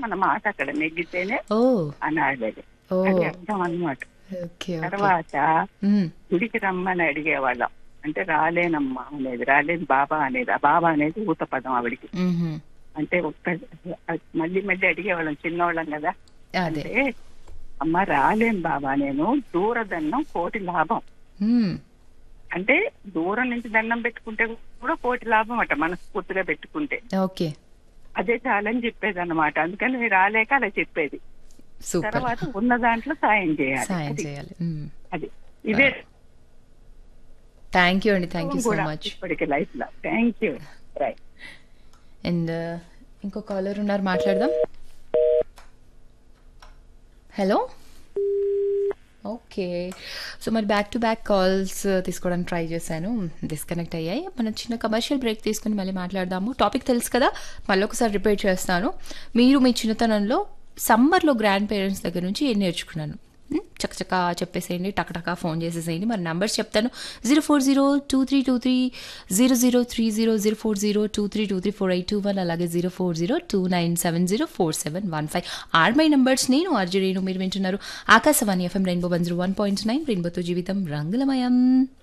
మన మాట అక్కడ నెగ్గితేనే ఓ అనాడేది ఓ అది అర్థం అన్నమాట ఓకే ఓకే తర్వాత మ్మ్. గుడికి రమ్మని అడిగేవాళ్ళం అంటే రాలేనమ్మా అనేది రాలేని బాబా అనేది ఆ బాబా అనేది ఊత పదం ఆవిడికి మ్మ్హ్మ్. అంటే ఒక్క మళ్ళీ మళ్ళీ అడిగేవాళ్ళం చిన్నవాళ్ళం కదా అదే అంటే అమ్మ రాలేను బాబా నేను దూరదన్నం కోటి లాభం మ్మ్. అంటే దూరం నుంచి దండం పెట్టుకుంటే కూడా కోటి లాభం అట మనస్ఫూర్తిగా పెట్టుకుంటే ఓకే అదే చాలని చెప్పేది అనమాట అందుకని మీరు రాలేక అలా చెప్పేది సూపర్ తర్వాత ఉన్న దాంట్లో సాయం చేయాలి సాయం అది- చేయాలి మ్మ్. అది ఇదే థ్యాంక్ యూ అండి థ్యాంక్ యూ సో కూడా మచ్ ఇప్పటికి లైఫ్ లో థ్యాంక్ యూ రైట్ అండ్ ఇంకో కాలర్ ఉన్నారు మాట్లాడదాం హలో ఓకే సో మరి బ్యాక్ టు బ్యాక్ కాల్స్ తీసుకోవడానికి ట్రై చేశాను డిస్కనెక్ట్ అయ్యాయి మనం చిన్న కమర్షియల్ బ్రేక్ తీసుకుని మళ్ళీ మాట్లాడదాము టాపిక్ తెలుసు కదా మళ్ళీ ఒకసారి రిపీట్ చేస్తాను మీరు మీ చిన్నతనంలో సమ్మర్లో గ్రాండ్ పేరెంట్స్ దగ్గర నుంచి ఏం నేర్చుకున్నాను మ్, చకచక చెప్పేసేయండి టకటకా ఫోన్ చేసేసేయండి మరి నెంబర్స్ చెప్తాను zero four zero two three two three zero zero three zero zero four zero two three two three four eight two one అలాగే zero four zero two nine seven zero four seven one five or my numbers నేను RJ Renu మీరు వింటున్నారు Akashvani FM rainbow one zero one point nine రెయిన్బోతో జీవితం రంగులమయం